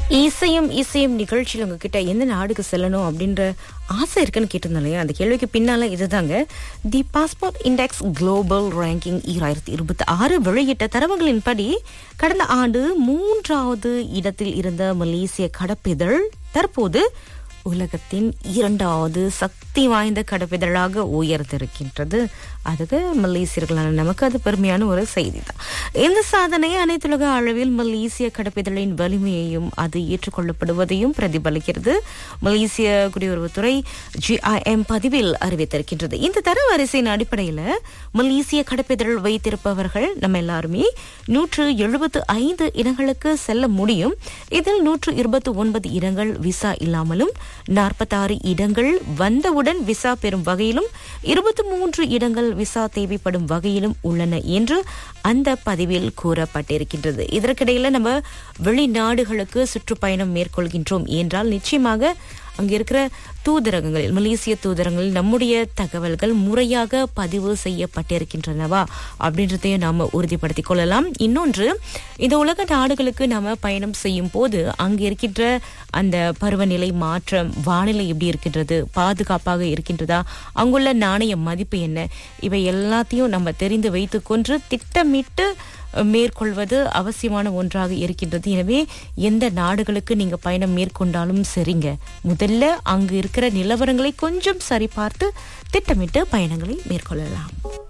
இசையும் இசையும் நிகழ்ச்சியில் உங்ககிட்ட எந்த நாடுக்கு செல்லணும் அப்படின்ற ஆசை இருக்குன்னு கேட்டிருந்தோம் இல்லையா அந்த கேள்விக்கு பின்னால இதுதாங்க the passport index global ranking ஈராயிரத்தி இருபத்தி ஆறு வெளியிட்ட தரவுகளின்படி கடந்த ஆண்டு மூன்றாவது இடத்தில் இருந்த மலேசிய கடப்பிதழ் தற்போது உலகத்தின் இரண்டாவது சக்தி வாய்ந்த கடப்பிதழாக உயர்ந்திருக்கின்றது அதுக்கு மலேசியர்களான நமக்கு அது பெருமையான ஒரு செய்தி தான் இந்த சாதனை அனைத்துலக அளவில் மலேசிய கடப்பிதழின் வலிமையையும் அது ஏற்றுக்கொள்ளப்படுவதையும் பிரதிபலிக்கிறது மலேசிய குடியுறவுத்துறை ஜிஐஎம் பதிவில் அறிவித்திருக்கின்றது இந்த தரவரிசையின் அடிப்படையில் மலேசிய கடப்பிதழ் வைத்திருப்பவர்கள் நம்ம எல்லாருமே நூற்று எழுபத்து ஐந்து இடங்களுக்கு செல்ல முடியும் இதில் நூற்று இருபத்தி ஒன்பது இடங்கள் விசா இல்லாமலும் நாற்பத்தாறு இடங்கள் வந்தவுடன் விசா பெறும் வகையிலும் இருபத்தி மூன்று இடங்கள் விசா தேவைப்படும் வகையிலும் உள்ளன என்று அந்த பதிவில் கூறப்பட்டிருக்கின்றது இதற்கிடையில நம்ம வெளிநாடுகளுக்கு சுற்றுப்பயணம் மேற்கொள்கின்றோம் என்றால் நிச்சயமாக அங்க இருக்கிற தூதரகங்களில் மலேசிய தூதரங்களில் நம்முடைய தகவல்கள் முறையாக பதிவு செய்யப்பட்டிருக்கின்றனவா அப்படின்றதையும் நாம உறுதிப்படுத்திக் கொள்ளலாம் இன்னொன்று இந்த உலக நாடுகளுக்கு நாம பயணம் செய்யும் போது அங்க இருக்கின்ற அந்த பருவநிலை மாற்றம் வானிலை எப்படி இருக்கின்றது பாதுகாப்பாக இருக்கின்றதா அங்குள்ள நாணய மதிப்பு என்ன இவை எல்லாத்தையும் நம்ம தெரிந்து வைத்துக்கொண்டு திட்டமிட்டு மேற்கொள்வது அவசியமான ஒன்றாக இருக்கின்றது எனவே எந்த நாடுகளுக்கு நீங்க பயணம் மேற்கொண்டாலும் சரிங்க முதல்ல அங்கு இருக்கிற நிலவரங்களை கொஞ்சம் சரிபார்த்து திட்டமிட்டு பயணங்களை மேற்கொள்ளலாம்